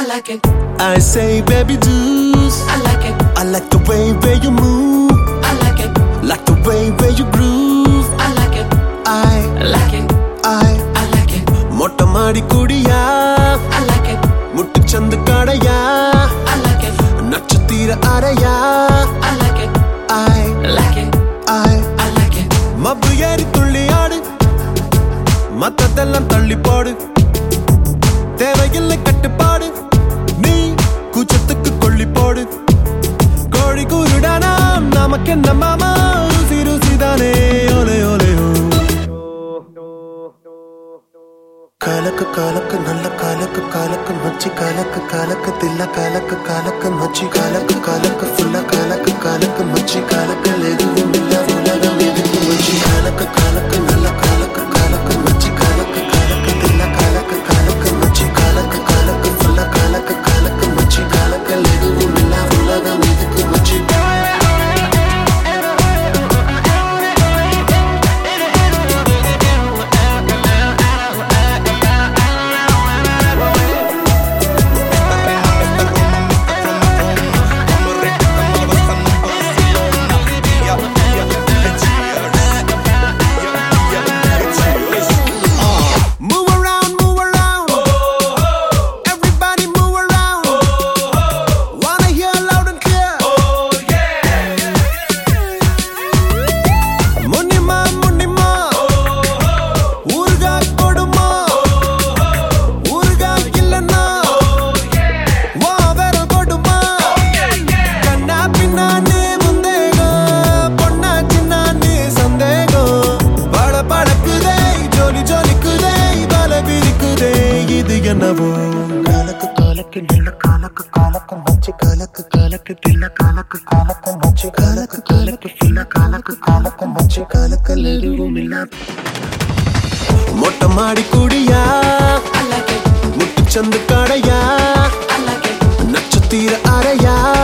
I like it. I say baby juice I like it. I like the way where you move I like it. Like the way where you groove I like it. I, Like it. I I like it. மொட்டை மாடி குடியா I like it. முட்டுச்சந்து கடையா I like it. நட்சத்திர அறையா I like it. I, Like it. I I like it. மப்பு ஏறி துள்ளி ஆடு மத்ததெல்லாம் தள்ளி போடு தேவையில்லை கட்டுப்பாடு நீ கூச்சத்துக்கு கொள்ளி போடு கோழி கூருடானா நமக்கு என்ன மாமா ருசி ருசிதானே ஓலே ஓலே ஓ காலக்கு காலக்கு நல்ல காலக்கு காலக்கு மச்சி காலக்கு காலக்கு தில்ல காலக்கு காலக்கு மச்சி காலக்கு காலக்கு ஃபுல்ல காலக்கு காலக்கு மச்சி காலக்கு எதுவும் இல்ல உலகம் எதுக்கு மச்சி காலக்கு காலக்கு நல்ல காலக்கு காலக்கு மச்சி காலக்கு காலக்கு தில்ல காலக்கு காலக்கு மச்சி காலக்கு காலக்கு ஃபுல்ல காலக்கு காலக்கு மச்சி காலக்கு எதுவும் இல்ல உலகம் எதுக்கு மச்சி Move around, move around. Everybody move around. Wanna hear loud and clear. முன்னிமா முன்னிமா ஊருகா கொடுமா ஊருகா இல்லைன்னா வா வேற கொடுமா கண்ணா பின்னான்னு முந்தேகம் பொண்ணா சின்னான்னு சந்தேகம் பட படக்குதே ஜோலி ஜோலிக்குதே பல பிரிக்குதே இது என்னவோ காலக்கு காலக்கு நல்ல காலக்கு காலக்கு மச்சி காலக்கு காலக்கு தில்ல காலக்கு காலக்கு மச்சி காலக்கு காலக்கு சில்ல காலக்கு காலக்கு மச்சி காலக்கு எதுவும் இல்ல மொட்டை மாடி குடியா I like it. முட்டுச்சந்து கடையா I like it. நட்சத்திர அறையா